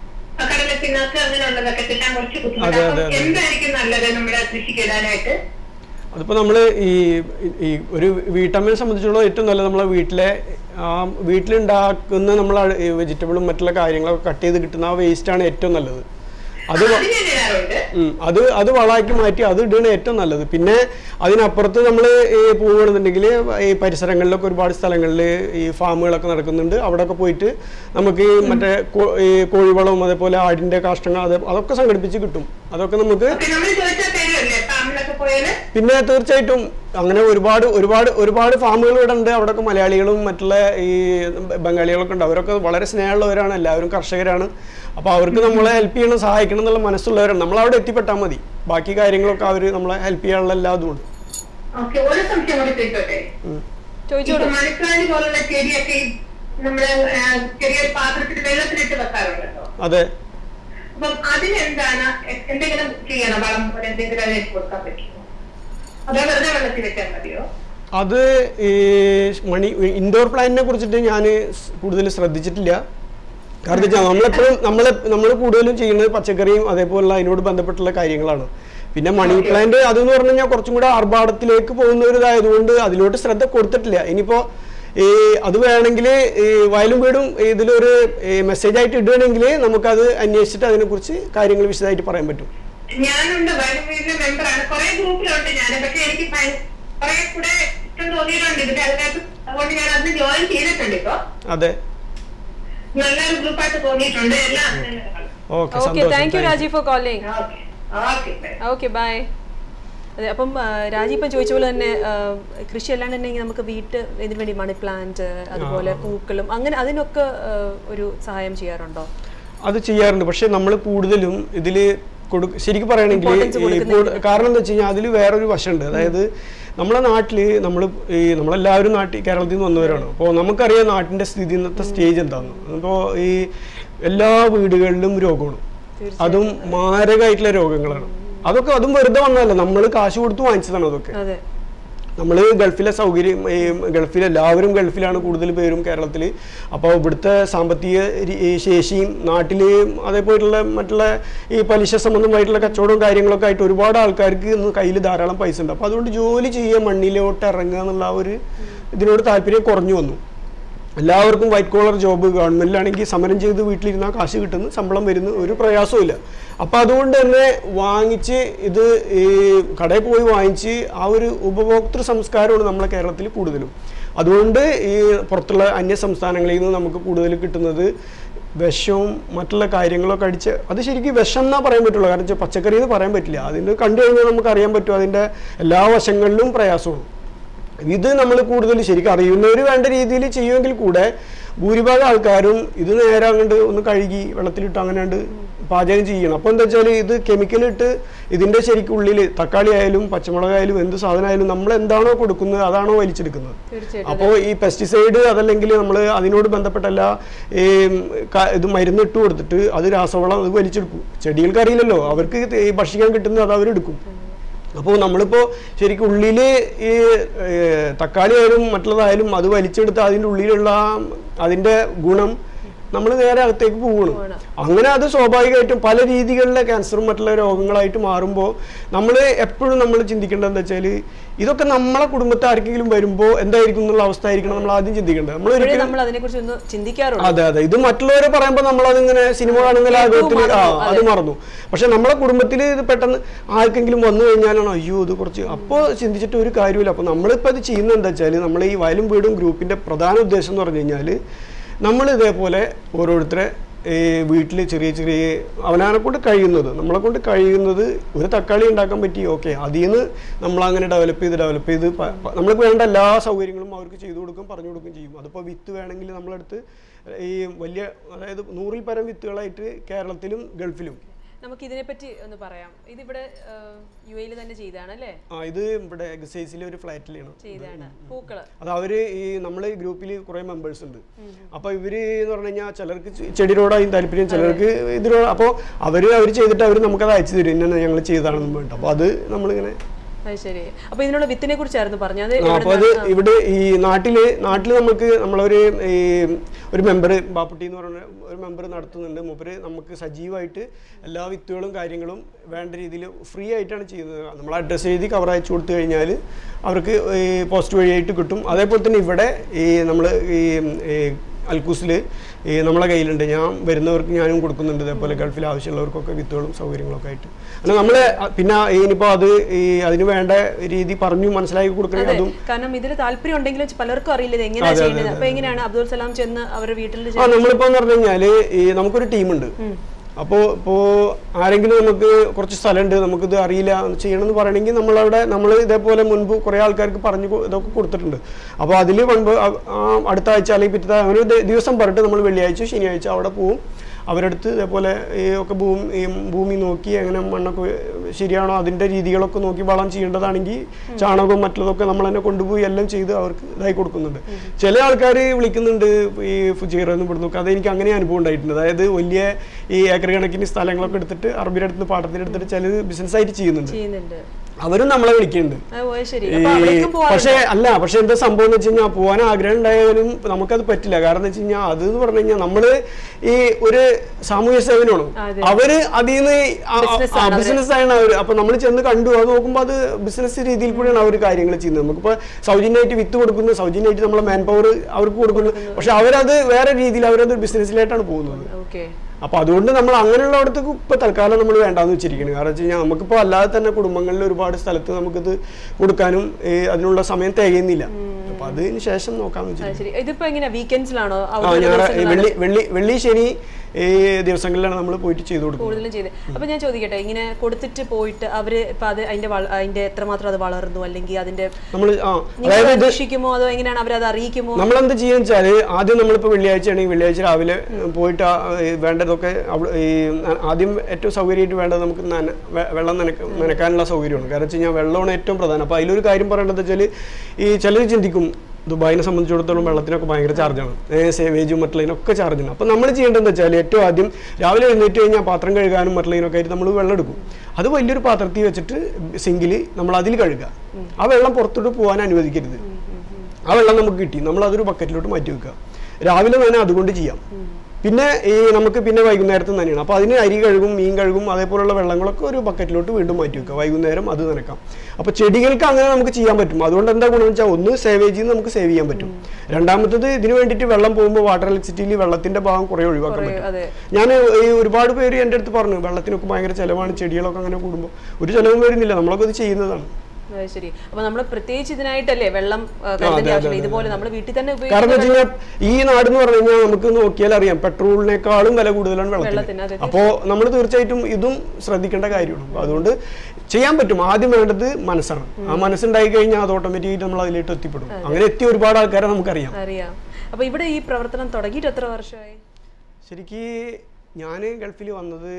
കടല പിണ്ണാക്ക് അങ്ങനെയുള്ളതൊക്കെ കിട്ടാൻ കുറച്ച് അതെ, ബുദ്ധിമുട്ടാണ് അതെ, അപ്പം അതെ. എന്തായിരിക്കും നല്ലത് നമ്മുടെ കൃഷിക്ക് ഇടാനായിട്ട് അതിപ്പോൾ നമ്മൾ ഈ ഈ ഒരു വീട്ടമ്മയെ സംബന്ധിച്ചുള്ള ഏറ്റവും നല്ലത് നമ്മളെ വീട്ടിലെ ആ വീട്ടിലുണ്ടാക്കുന്ന നമ്മൾ വെജിറ്റബിളും മറ്റുള്ള കാര്യങ്ങളൊക്കെ കട്ട് ചെയ്ത് കിട്ടുന്ന ആ വേസ്റ്റാണ് ഏറ്റവും നല്ലത് അത് വ- അത് ഞാൻ ഇടാറുണ്ട് ഉം, അത് അത് വളമാക്കി മാറ്റി അത് ഇടുകയാണ് ഏറ്റവും നല്ലത് പിന്നെ അതിനപ്പുറത്ത് നമ്മൾ ഈ പോവുകയാണെന്നുണ്ടെങ്കിൽ ഈ പരിസരങ്ങളിലൊക്കെ ഒരുപാട് സ്ഥലങ്ങളിൽ ഈ ഫാമുകളൊക്കെ നടക്കുന്നുണ്ട് അവിടെയൊക്കെ പോയിട്ട് നമുക്ക് ഈ മറ്റേ കോ- ഈ കോഴിവളവും അതേപോലെ ആടിൻ്റെ കാഷ്ടങ്ങൾ അത് അതൊക്കെ സംഘടിപ്പിച്ച് കിട്ടും അതൊക്കെ നമുക്ക് ഓക്കെ നമ്മൾ ചോദിച്ചാൽ തരുമല്ലേ ഫാമിലൊക്കെ പോയാല് പിന്നെ തീർച്ചയായിട്ടും അങ്ങനെ ഒരുപാട് ഒരുപാട് ഒരുപാട് ഫാമുകൾ ഇവിടെ ഉണ്ട് അവിടെയൊക്കെ മലയാളികളും മറ്റുള്ള ഈ ബംഗാളികളൊക്കെ ഉണ്ട് അവരൊക്കെ വളരെ സ്നേഹമുള്ളവരാണ് എല്ലാവരും കർഷകരാണ് അപ്പോൾ അവർക്ക് നമ്മളെ ഹെൽപ്പ് ചെയ്യണം സഹായിക്കണം എന്നുള്ള മനസ്സുള്ളവരാണ് നമ്മൾ അവിടെ എത്തിപ്പെട്ടാൽ മതി ബാക്കി കാര്യങ്ങളൊക്കെ അവർ നമ്മളെ ഹെൽപ്പ് ചെയ്യാനുള്ള എല്ലാ അതും ഉണ്ട് ഓക്കെ ഒരു സംശയം കൂടി ചോദിച്ചോട്ടെ ഉം. ചോദിച്ചോളൂ ഇപ്പൊ മണിപ്ലാന്റ് പോലുള്ള ചെടിയൊക്കെ ഈ നമ്മള് ആ, ചെറിയൊരു പാത്രത്തിൽ വെള്ളത്തിലിട്ട് വെക്കാറുണ്ടല്ലോ അതെ അപ്പം അതിനെന്താണ് എ- എന്തെങ്കിലും ചെയ്യണം വളം പോലെ എന്തെങ്കിലും അതിലേക്ക് കൊടുക്കാൻ പറ്റുമോ അതോ വെറുതെ വെള്ളത്തിൽ വെച്ചാൽ മതിയോ അത് ഈ മണി ഇൻഡോർ പ്ലാന്റിനെ കുറിച്ചിട്ട് ഞാൻ കൂടുതൽ ശ്രദ്ധിച്ചിട്ടില്ല കാരണം വെച്ചാൽ നമ്മളെപ്പോഴും നമ്മൾ നമ്മൾ കൂടുതലും ചെയ്യുന്നത് പച്ചക്കറിയും അതേപോലുള്ള അതിനോട് ബന്ധപ്പെട്ടുള്ള കാര്യങ്ങളാണ് പിന്നെ മണി പ്ലാന്റ് അതെന്ന് പറഞ്ഞു കഴിഞ്ഞാൽ കുറച്ചും കൂടെ ആർഭാടത്തിലേക്ക് പോകുന്ന ഒരു ഇതായതുകൊണ്ട് അതിലോട്ട് ശ്രദ്ധ കൊടുത്തിട്ടില്ല ഇനിയിപ്പോൾ ഈ അത് വേണമെങ്കിൽ ഈ വയലും വീടും ഇതിലൊരു മെസ്സേജ് ആയിട്ട് ഇടുകയാണെങ്കിൽ നമുക്കത് അന്വേഷിച്ചിട്ട് അതിനെക്കുറിച്ച് കാര്യങ്ങൾ വിശദമായിട്ട് പറയാൻ പറ്റും ഞാനുണ്ട് വയലും വീടിന്റെ മെമ്പറാണ് കുറെ ഗ്രൂപ്പിലുണ്ട് ഞാൻ പക്ഷെ എനിക്ക് ഭയ- കുറെ കൂടെ ഇഷ്ടം തോന്നിയിട്ടുണ്ട് ഇതിന്റെ അതിനകത്ത് അതുകൊണ്ട് ഞാൻ അതിന് ജോയിൻ ചെയ്തിട്ടുണ്ട് ഇപ്പൊ അതെ നല്ലൊരു ഗ്രൂപ്പായിട്ട് തോന്നിയിട്ടുണ്ട് എല്ലാം ഓക്കെ ഓക്കെ താങ്ക് യു സന്തോഷം Raji for calling okay okay okay bye അതെ അപ്പം ആ, രാജി ഇപ്പം ചോദിച്ച പോലെ തന്നെ ആ, കൃഷി അല്ലാണ്ട് തന്നെ നമുക്ക് വീട്ട് ഇതിനു വേണ്ടി മണി പ്ലാന്റ് അതുപോലെ പൂക്കളും അങ്ങനെ അതിനൊക്കെ ആ, ഒരു സഹായം ചെയ്യാറുണ്ടോ അത് ചെയ്യാറുണ്ട് പക്ഷെ നമ്മൾ കൂടുതലും ഇതിൽ കൊടു ശരിക്കും പറയുകയാണെങ്കിൽ ഈ കൂടു- കാരണം എന്താ വെച്ച് കഴിഞ്ഞാൽ അതിൽ വേറൊരു വശമുണ്ട് അതായത് നമ്മളെ നാട്ടിൽ നമ്മൾ ഈ നമ്മളെല്ലാവരും നാട്ടിൽ കേരളത്തിൽ നിന്ന് വന്നവരാണ് അപ്പോൾ നമുക്കറിയാം നാട്ടിൻ്റെ സ്ഥിതി ഇന്നത്തെ സ്റ്റേജ് എന്താണെന്ന് അപ്പോൾ ഈ എല്ലാ വീടുകളിലും രോഗമാണ് അതും മാരകമായിട്ടുള്ള രോഗങ്ങളാണ് അതൊക്കെ അതും വെറുതെ വന്നതല്ല നമ്മൾ കാശ് കൊടുത്ത് വാങ്ങിച്ചതാണ് അതൊക്കെ അതെ നമ്മൾ ഗൾഫിലെ സൗകര്യം ഈ ഗൾഫിൽ എല്ലാവരും ഗൾഫിലാണ് കൂടുതൽ പേരും കേരളത്തിൽ അപ്പോൾ ഇവിടുത്തെ സാമ്പത്തിക രി- ഈ ശേഷിയും നാട്ടിൽ അതേപോലുള്ള മറ്റുള്ള ഈ പലിശ സംബന്ധമായിട്ടുള്ള കച്ചവടവും കാര്യങ്ങളൊക്കെ ആയിട്ട് ഒരുപാട് ആൾക്കാർക്ക് ഇന്ന് കയ്യിൽ ധാരാളം പൈസ ഉണ്ട് അപ്പോൾ അതുകൊണ്ട് ജോലി ചെയ്യുക മണ്ണിലോട്ട് ഇറങ്ങുക എന്നുള്ള ആ ഒരു ഇതിനോട് താല്പര്യം കുറഞ്ഞു വന്നു എല്ലാവർക്കും വൈറ്റ് കോളർ ജോബ് ഗവൺമെന്റിലാണെങ്കിൽ സമരം ചെയ്ത് വീട്ടിലിരുന്നാൽ കാശ് കിട്ടുന്നു ശമ്പളം വരുന്നു ഒരു പ്രയാസവും ഇല്ല അപ്പം അതുകൊണ്ട് തന്നെ വാങ്ങിച്ച് ഇത് ഈ കടയിൽ പോയി വാങ്ങിച്ച് ആ ഒരു ഉപഭോക്തൃ സംസ്കാരമാണ് നമ്മളെ കേരളത്തിൽ കൂടുതലും അതുകൊണ്ട് ഈ പുറത്തുള്ള അന്യ സംസ്ഥാനങ്ങളിൽ നിന്ന് നമുക്ക് കൂടുതൽ കിട്ടുന്നത് വിഷവും മറ്റുള്ള കാര്യങ്ങളൊക്കെ അടിച്ച് അത് ശരിക്കും വിഷം എന്നാ പറയാൻ പറ്റുള്ളൂ കാരണം വെച്ചാൽ പച്ചക്കറി എന്ന് പറയാൻ പറ്റില്ല അതിന് കണ്ടു കഴിഞ്ഞാൽ നമുക്ക് അറിയാൻ പറ്റും അതിൻ്റെ എല്ലാ വശങ്ങളിലും പ്രയാസമാണ് ഇത് നമ്മൾ കൂടുതൽ ശരിക്കും അറിയുന്നവർ വേണ്ട രീതിയിൽ ചെയ്യുമെങ്കിൽ കൂടെ ഭൂരിഭാഗം ആൾക്കാരും ഇത് നേരെ അങ്ങോട്ട് ഒന്ന് കഴുകി വെള്ളത്തിലിട്ട് അങ്ങനെ ഉണ്ട് പാചകം ചെയ്യണം അപ്പോൾ എന്താ വെച്ചാൽ ഇത് കെമിക്കലിട്ട് ഇതിൻ്റെ ശരിക്കും ഉള്ളിൽ തക്കാളി ആയാലും പച്ചമുളകായാലും എന്ത് സാധനമായാലും നമ്മൾ എന്താണോ കൊടുക്കുന്നത് അതാണോ വലിച്ചെടുക്കുന്നത് തീർച്ചയായിട്ടും അപ്പോൾ ഈ പെസ്റ്റിസൈഡ് അതല്ലെങ്കിൽ നമ്മൾ അതിനോട് ബന്ധപ്പെട്ട എല്ലാ ഈ ക- ഇത് മരുന്നിട്ട് കൊടുത്തിട്ട് അത് രാസവളം അത് വലിച്ചെടുക്കും ചെടികൾക്ക് അറിയില്ലല്ലോ അവർക്ക് ഇത് ഈ ഭക്ഷിക്കാൻ കിട്ടുന്നത് അത് അവരെടുക്കും അപ്പോൾ നമ്മളിപ്പോൾ ശരിക്കും ഉള്ളിൽ ഈ ഏർ, തക്കാളി ആയാലും മറ്റുള്ളതായാലും അത് വലിച്ചെടുത്ത് അതിൻ്റെ ഉള്ളിലുള്ള ആ അതിൻ്റെ ഗുണം നമ്മൾ നേരെ അകത്തേക്ക് പോകണം പോകണം. അങ്ങനെ അത് സ്വാഭാവികമായിട്ടും പല രീതികളിലെ ക്യാൻസറും മറ്റുള്ള രോഗങ്ങളായിട്ട് മാറുമ്പോൾ നമ്മൾ എപ്പോഴും നമ്മൾ ചിന്തിക്കേണ്ടത് എന്താ വെച്ചാൽ ഇതൊക്കെ നമ്മളെ കുടുംബത്തെ ആർക്കെങ്കിലും വരുമ്പോൾ എന്തായിരിക്കും എന്നുള്ള അവസ്ഥ ആയിരിക്കണം നമ്മൾ ആദ്യം ചിന്തിക്കേണ്ടത് നമ്മൾ ഇപ്പോഴേ ഒരിക്കലും നമ്മൾ അതിനെ കുറിച്ച് ഒന്ന് ചിന്തിക്കാറുള്ളൂ അതെ അതെ ഇത് മറ്റുള്ളവരെ പറയുമ്പോൾ നമ്മൾ അതിങ്ങനെ സിനിമ കാണുന്ന ആഗ്രഹത്തിൽ ആ മറന്നു, അത് മറന്നു പക്ഷെ നമ്മളെ കുടുംബത്തിൽ ഇത് പെട്ടെന്ന് ആർക്കെങ്കിലും വന്നു കഴിഞ്ഞാലാണ് അയ്യോ ഇത് കുറച്ച് അപ്പോൾ ചിന്തിച്ചിട്ട് ഒരു കാര്യമില്ല അപ്പോൾ നമ്മളിപ്പോൾ ഇത് ചെയ്യുന്നത് എന്താ വെച്ചാൽ നമ്മൾ ഈ വയലും വീടും ഗ്രൂപ്പിന്റെ പ്രധാന ഉദ്ദേശം എന്ന് പറഞ്ഞു കഴിഞ്ഞാൽ നമ്മൾ ഇതേപോലെ ഓരോരുത്തരെ ഈ വീട്ടിൽ ചെറിയ ചെറിയ അവനാനെ കൊണ്ട് കഴിയുന്നത് നമ്മളെ കൊണ്ട് കഴിയുന്നത് ഒരു തക്കാളി ഉണ്ടാക്കാൻ പറ്റി ഓക്കെ അതിൽ നിന്ന് നമ്മളങ്ങനെ ഡെവലപ്പ് ചെയ്ത് ഡെവലപ്പ് ചെയ്ത് പ- പ- നമ്മൾക്ക് വേണ്ട എല്ലാ സൗകര്യങ്ങളും അവർക്ക് ചെയ്തു കൊടുക്കും പറഞ്ഞു കൊടുക്കും ചെയ്യും അതിപ്പോൾ വിത്ത് വേണമെങ്കിൽ നമ്മളെടുത്ത് ഈ വലിയ അതായത് നൂറിൽ പരം വിത്തുകളായിട്ട് കേരളത്തിലും ഗൾഫിലും നമുക്ക് ഇതിനെപ്പറ്റി ഒന്ന് പറയാം ഇതിവിടെ യു എയിൽ തന്നെ ചെയ്താണ് അല്ലേ ആ ഇത് ഇവിടെ എക്സൈസിലെ ഒരു ഫ്ലാറ്റിലാണ് ചെയ്താണ് പൂക്കള് അത് അവര് ഈ നമ്മളെ ഈ ഗ്രൂപ്പിൽ കുറെ മെമ്പേഴ്സ് ഉണ്ട് അപ്പൊ ഇവര് എന്ന് പറഞ്ഞു കഴിഞ്ഞാൽ ചിലർക്ക് ചെ- ചെടിയോടായും താല്പര്യം ചിലർക്ക് ഇതിനോട് അപ്പോൾ അവര് അവർ ചെയ്തിട്ട് അവർ നമുക്കത് അയച്ചു തരും ഇന്ന ഞങ്ങൾ ചെയ്താണെന്ന് വേണ്ട അപ്പോൾ അത് നമ്മളിങ്ങനെ അത് ശരി അപ്പൊ ഇതിനുള്ള വിത്തിനെ കുറിച്ചായിരുന്നു പറഞ്ഞത് ആ, അപ്പോൾ അത് ഇവിടെ ഈ നാട്ടില് നാട്ടിൽ നമുക്ക് നമ്മളൊരു ഈ ഒരു മെമ്പർ ബാപ്പുട്ടി എന്ന് പറയുന്ന ഒരു മെമ്പർ നടത്തുന്നുണ്ട് മൂപ്പര് നമുക്ക് സജീവമായിട്ട് എല്ലാ വിത്തുകളും കാര്യങ്ങളും വേണ്ട രീതിയിൽ ഫ്രീ ആയിട്ടാണ് ചെയ്യുന്നത് നമ്മൾ അഡ്രസ്സ് എഴുതി കവർ അയച്ചു കൊടുത്തു കഴിഞ്ഞാൽ അവർക്ക് ഈ പോസ്റ്റ് വഴിയായിട്ട് കിട്ടും അതേപോലെ തന്നെ ഇവിടെ ഈ നമ്മൾ ഈ ഈ അൽക്കൂസിൽ ഈ നമ്മളെ കയ്യിലുണ്ട് ഞാൻ വരുന്നവർക്ക് ഞാനും കൊടുക്കുന്നുണ്ട് ഇതേപോലെ ഗൾഫിൽ ആവശ്യമുള്ളവർക്കൊക്കെ വിത്തുകളും സൗകര്യങ്ങളൊക്കെ ആയിട്ട് അങ്ങനെ നമ്മൾ പിന്നെ ഇനിയിപ്പോൾ അത് ഈ അതിന് വേണ്ട രീതി പറഞ്ഞു മനസ്സിലാക്കി കൊടുക്കണമെങ്കിൽ അതും കാരണം ഇതിൽ താല്പര്യം ഉണ്ടെങ്കിലും പലർക്കും അറിയില്ല ഇത് എങ്ങനെയാ ചെയ്യുന്നത് അപ്പൊ എങ്ങനെയാണ് അബ്ദുൾ സലാം ചെന്ന് അവരുടെ വീട്ടിൽ ആ നമ്മളിപ്പോ എന്ന് പറഞ്ഞു കഴിഞ്ഞാല് ഈ നമുക്കൊരു ടീമുണ്ട് അപ്പോൾ ഇപ്പോൾ ആരെങ്കിലും നമുക്ക് കുറച്ച് സ്ഥലമുണ്ട് നമുക്കിത് അറിയില്ല ചെയ്യണമെന്ന് പറയണമെങ്കിൽ നമ്മളവിടെ നമ്മൾ ഇതേപോലെ മുൻപ് കുറേ ആൾക്കാർക്ക് പറഞ്ഞു കൊ- ഇതൊക്കെ കൊടുത്തിട്ടുണ്ട് അപ്പോൾ അതിൽ മുൻപ് അ- ആ അടുത്ത ആഴ്ച അല്ലെങ്കിൽ പിറ്റത്തെ അങ്ങനെ ഒരു ദി- ദിവസം പറഞ്ഞിട്ട് നമ്മൾ വെള്ളിയാഴ്ച ശനിയാഴ്ച അവിടെ പോവും അവരടുത്ത് ഇതേപോലെ ഈ ഒക്കെ ഭൂമി ഈ ഭൂമി നോക്കി എങ്ങനെ മണ്ണൊക്കെ ശരിയാണോ അതിൻ്റെ രീതികളൊക്കെ നോക്കി വളം ചെയ്യേണ്ടതാണെങ്കിൽ ചാണകവും മറ്റുള്ളതൊക്കെ നമ്മൾ തന്നെ കൊണ്ടുപോയി എല്ലാം ചെയ്ത് അവർക്ക് ഇതായി കൊടുക്കുന്നുണ്ട് ചില ആൾക്കാർ വിളിക്കുന്നുണ്ട് ഈ ഫുജീറ എന്ന് ഇവിടെ നോക്കുക അത് എനിക്ക് അങ്ങനെ അനുഭവം ഉണ്ടായിട്ടുണ്ട് അതായത് വലിയ ഈ ഏക്കർ കണക്കിന് സ്ഥലങ്ങളൊക്കെ എടുത്തിട്ട് അറബിയുടെ അടുത്ത് നിന്ന് പാട്ടത്തിന് എടുത്തിട്ട് ചിലത് ബിസിനസ് ആയിട്ട് ചെയ്യുന്നുണ്ട് ചെയ്യുന്നുണ്ട് അവരും നമ്മളെ വിളിക്കുന്നുണ്ട് ആ, ഓ, ശരി ഈ അപ്പൊ അവിടേക്കും പോവാറുണ്ട് പക്ഷേ അല്ല പക്ഷെ എന്താ സംഭവം എന്ന് വെച്ച് കഴിഞ്ഞാൽ പോകാൻ ആഗ്രഹം ഉണ്ടായാലും നമുക്കത് പറ്റില്ല കാരണം എന്ന് വെച്ച് കഴിഞ്ഞാൽ അത് എന്ന് പറഞ്ഞു കഴിഞ്ഞാൽ നമ്മള് ഈ ഒരു സാമൂഹ്യ സേവനമാണ് അതെ. അവര് അതിൽ നിന്ന് Business ആണ് അവര്. ബിസിനസ് ആണ് അവര് അപ്പൊ നമ്മൾ ചെന്ന് കണ്ടു അത് നോക്കുമ്പോൾ അത് ബിസിനസ് രീതിയിൽ കൂടിയാണ് അവർ കാര്യങ്ങൾ ചെയ്യുന്നത് നമുക്കിപ്പോ സൗജന്യമായിട്ട് വിത്ത് കൊടുക്കുന്നു സൗജന്യമായിട്ട് നമ്മളെ മാൻ പവർ അവർക്ക് കൊടുക്കുന്നു പക്ഷെ അവരത് വേറെ രീതിയിൽ അവരത് ബിസിനസ്സിലായിട്ടാണ് പോകുന്നത് ഓക്കെ അപ്പൊ അതുകൊണ്ട് നമ്മൾ അങ്ങനെയുള്ളടത്തേക്ക് ഇപ്പൊ തൽക്കാലം നമ്മൾ വേണ്ടാന്ന് വെച്ചിരിക്കുന്നത് കാരണം വെച്ച് കഴിഞ്ഞാൽ നമുക്കിപ്പോ അല്ലാതെ തന്നെ കുടുംബങ്ങളിൽ ഒരുപാട് സ്ഥലത്ത് നമുക്കിത് കൊടുക്കാനും ഏ, അതിനുള്ള സമയം തികയുന്നില്ല അപ്പൊ അതിന് ശേഷം നോക്കാന്ന് വെച്ചിരിക്കുന്നു ശരി ഇതിപ്പോ എങ്ങനെയാ വീക്കെൻഡ്സിലാണോ ആ ഞാൻ വെള്ളി വെള്ളി വെള്ളി ശനി ഈ ദിവസങ്ങളിലാണ് നമ്മൾ പോയിട്ട് ചെയ്തു കൊടുക്കുന്നത് കൂടുതലും ചെയ്ത് അപ്പൊ ഞാൻ ചോദിക്കട്ടെ ഇങ്ങനെ കൊടുത്തിട്ട് പോയിട്ട് അവര് ഇപ്പൊ അത് അതിന്റെ വള- അതിന്റെ എത്രമാത്രം അത് വളർന്നു അല്ലെങ്കിൽ അതിന്റെ നമ്മൾ ആ നിങ്ങൾ അതായത് ഇത് അന്വേഷിക്കുമോ അതോ എങ്ങനെയാണ് അവരത് അറിയിക്കുമോ നമ്മളെന്ത് ചെയ്യാന്ന് വെച്ചാല് ആദ്യം നമ്മളിപ്പോൾ വെള്ളിയാഴ്ച ആണെങ്കിൽ വെള്ളിയാഴ്ച രാവിലെ പോയിട്ട് ആ, ഈ വേണ്ടതൊക്കെ അവ- ഈ ആദ്യം ഏറ്റവും സൗകര്യമായിട്ട് വേണ്ടത് നമുക്ക് നന വെ- വെള്ളം നനക്ക നനക്കാനുള്ള സൗകര്യമാണ് കാരണം വെച്ച് കഴിഞ്ഞാൽ വെള്ളമാണ് ഏറ്റവും പ്രധാനം അപ്പോൾ അതിലൊരു കാര്യം പറയേണ്ടത് വെച്ചാൽ ഈ ചിലർ ചിന്തിക്കും ദുബായിനെ സംബന്ധിച്ചിടത്തോളം വെള്ളത്തിനൊക്കെ ഭയങ്കര ചാർജാണ് സേവേജും മറ്റുള്ളതിനൊക്കെ ചാർജാണ് അപ്പോൾ നമ്മൾ ചെയ്യേണ്ടതെന്ന് വെച്ചാൽ ഏറ്റവും ആദ്യം രാവിലെ എഴുന്നേറ്റ് കഴിഞ്ഞാൽ പാത്രം കഴുകാനും മറ്റുള്ളതിനൊക്കെ ആയിട്ട് നമ്മൾ വെള്ളം എടുക്കും അത് വലിയൊരു പാത്രത്തിൽ വെച്ചിട്ട് സിങ്കിൽ നമ്മൾ അതിൽ കഴുകുക ആ വെള്ളം പുറത്തോട്ട് പോകാൻ അനുവദിക്കരുത് ആ വെള്ളം നമുക്ക് കിട്ടി നമ്മൾ അതൊരു ബക്കറ്റിലോട്ട് മാറ്റി വെക്കുക രാവിലെ തന്നെ അതുകൊണ്ട് ചെയ്യാം പിന്നെ ഈ നമുക്ക് പിന്നെ വൈകുന്നേരത്ത് തന്നെയാണ് അപ്പോൾ അതിന് അരി കഴുകും മീൻ കഴുകും അതേപോലുള്ള വെള്ളങ്ങളൊക്കെ ഒരു ബക്കറ്റിലോട്ട് വീണ്ടും മാറ്റി വെക്കുക വൈകുന്നേരം അത് നനക്കാം അപ്പോൾ ചെടികൾക്ക് അങ്ങനെ നമുക്ക് ചെയ്യാൻ പറ്റും അതുകൊണ്ട് എന്താ ഗുണമെന്ന് വെച്ചാൽ ഒന്ന് സേവേജിൽ നിന്ന് നമുക്ക് സേവ് ചെയ്യാൻ പറ്റും രണ്ടാമത്തത് ഇതിന് വേണ്ടിയിട്ട് വെള്ളം പോകുമ്പോൾ വാട്ടർ ഇലക്ട്രിസിറ്റിയിൽ വെള്ളത്തിന്റെ ഭാഗം കുറേ ഒഴിവാക്കാൻ കുറേ, പറ്റും അതെ ഞാൻ ഈ ഒരുപാട് പേര് എൻ്റെ അടുത്ത് പറഞ്ഞു വെള്ളത്തിനൊക്കെ ഭയങ്കര ചിലവാണ് ചെടികളൊക്കെ അങ്ങനെ കൂടുമ്പോൾ ഒരു ചിലവും വരുന്നില്ല നമ്മളൊക്കെ ഇത് ചെയ്യുന്നതാണ് അത് ശരി അപ്പൊ നമ്മൾ പ്രത്യേകിച്ച് ഇതിനായിട്ടല്ലേ വെള്ളം ആ, കരുതേണ്ട ആവശ്യമില്ല ഇതുപോലെ നമ്മൾ വീട്ടിൽ തന്നെ കാരണം ഉപയോഗിക്കുന്ന എന്ന് വെച്ച് കഴിഞ്ഞാൽ ഈ നാട് എന്ന് പറഞ്ഞു കഴിഞ്ഞാൽ നമുക്ക് നോക്കിയാൽ അറിയാം പെട്രോളിനേക്കാളും വില കൂടുതലാണ് വെള്ളത്തിന്, വെള്ളത്തിന് അതെ, അപ്പോൾ നമ്മൾ തീർച്ചയായിട്ടും ഇതും ശ്രദ്ധിക്കേണ്ട കാര്യമാണ് അപ്പോൾ അതുകൊണ്ട് ചെയ്യാൻ പറ്റും ആദ്യം വേണ്ടത് മനസ്സാണ് ആ മനസ്സുണ്ടായി കഴിഞ്ഞാൽ അത് ഓട്ടോമാറ്റിക്കായിട്ട് നമ്മൾ അതിലേക്ക് എത്തിപ്പെടും അങ്ങനെ എത്തിയ ഒരുപാട് ആൾക്കാരെ നമുക്കറിയാം അറിയാം അപ്പൊ ഇവിടെ ഈ പ്രവർത്തനം തുടങ്ങിയിട്ട് എത്ര വർഷമായി ശരിക്ക് ഞാൻ ഗൾഫിൽ വന്നത്